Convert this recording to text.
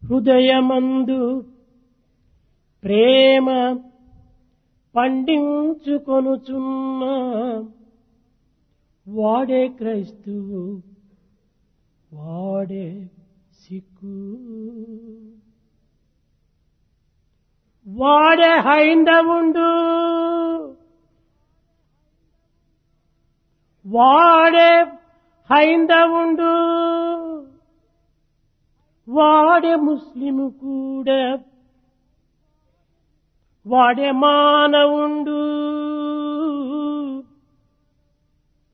హృదయమందు ప్రేమ పండించుకొనుచున్న వాడే క్రైస్తువు వాడే సిక్కు వాడే హైందవుండు వాడే హైందవుండు వాడే ముస్లిము కూడా వాడే మానవుండు